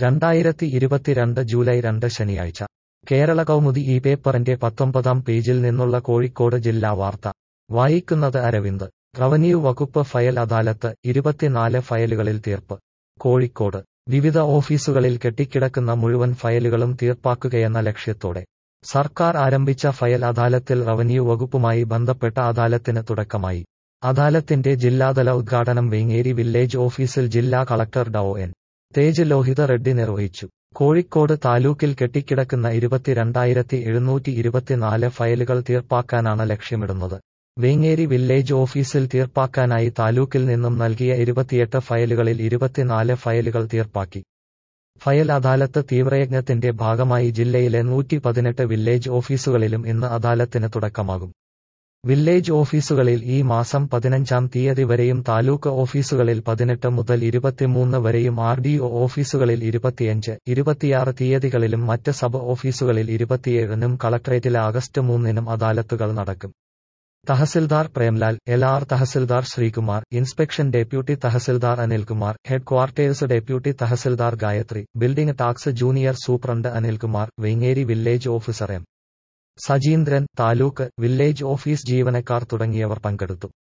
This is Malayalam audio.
രണ്ടായിരത്തി ഇരുപത്തിരണ്ട് ജൂലൈ രണ്ട് ശനിയാഴ്ച കേരള കൗമുദി ഈ പേപ്പറിന്റെ പത്തൊമ്പതാം പേജിൽ നിന്നുള്ള കോഴിക്കോട് ജില്ലാ വാർത്ത വായിക്കുന്നത് അരവിന്ദ് റവന്യൂ വകുപ്പ് ഫയൽ അദാലത്ത് ഇരുപത്തിനാല് ഫയലുകളിൽ തീർപ്പ് കോഴിക്കോട് വിവിധ ഓഫീസുകളിൽ കെട്ടിക്കിടക്കുന്ന മുഴുവൻ ഫയലുകളും തീർപ്പാക്കുകയെന്ന ലക്ഷ്യത്തോടെ സർക്കാർ ആരംഭിച്ച ഫയൽ അദാലത്തിൽ റവന്യൂ വകുപ്പുമായി ബന്ധപ്പെട്ട അദാലത്തിന് തുടക്കമായി അദാലത്തിന്റെ ജില്ലാതല ഉദ്ഘാടനം വേങ്ങേരി വില്ലേജ് ഓഫീസിൽ ജില്ലാ collector Dr N Tej Lohith Reddy നിർവഹിച്ചു കോഴിക്കോട് താലൂക്കിൽ കെട്ടിക്കിടക്കുന്ന ഇരുപത്തിരണ്ടായിരത്തി എഴുന്നൂറ്റി ഇരുപത്തിനാല് ഫയലുകൾ തീർപ്പാക്കാനാണ് ലക്ഷ്യമിടുന്നത് വേങ്ങേരി വില്ലേജ് ഓഫീസിൽ തീർപ്പാക്കാനായി താലൂക്കിൽ നിന്നും നൽകിയ ഇരുപത്തിയെട്ട് ഫയലുകളിൽ ഇരുപത്തിനാല് ഫയലുകൾ തീർപ്പാക്കി ഫയൽ അദാലത്ത് തീവ്രയജ്ഞത്തിന്റെ ഭാഗമായി ജില്ലയിലെ നൂറ്റി പതിനെട്ട് വില്ലേജ് ഓഫീസുകളിലും ഇന്ന് അദാലത്തിന് തുടക്കമാകും വില്ലേജ് ഓഫീസുകളിൽ ഈ മാസം പതിനഞ്ചാം തീയതി വരെയും താലൂക്ക് ഓഫീസുകളിൽ പതിനെട്ട് മുതൽ ഇരുപത്തിമൂന്ന് വരെയും ആർ ഡി ഒ ഓഫീസുകളിൽ ഇരുപത്തിയഞ്ച് ഇരുപത്തിയാറ് തീയതികളിലും മറ്റ് സബ് ഓഫീസുകളിൽ ഇരുപത്തിയേഴിനും കളക്ടറേറ്റിൽ ആഗസ്റ്റ് മൂന്നിനും അദാലത്തുകൾ നടക്കും tahsildar Premlal L R tahsildar Sreekumar inspection deputy tahsildar Anilkumar headquarters deputy tahsildar Gayathri building tax junior superintendent Anilkumar Vengeri village officer M Sajeendran taluk village office ജീവനക്കാർ തുടങ്ങിയവർ പങ്കെടുത്തു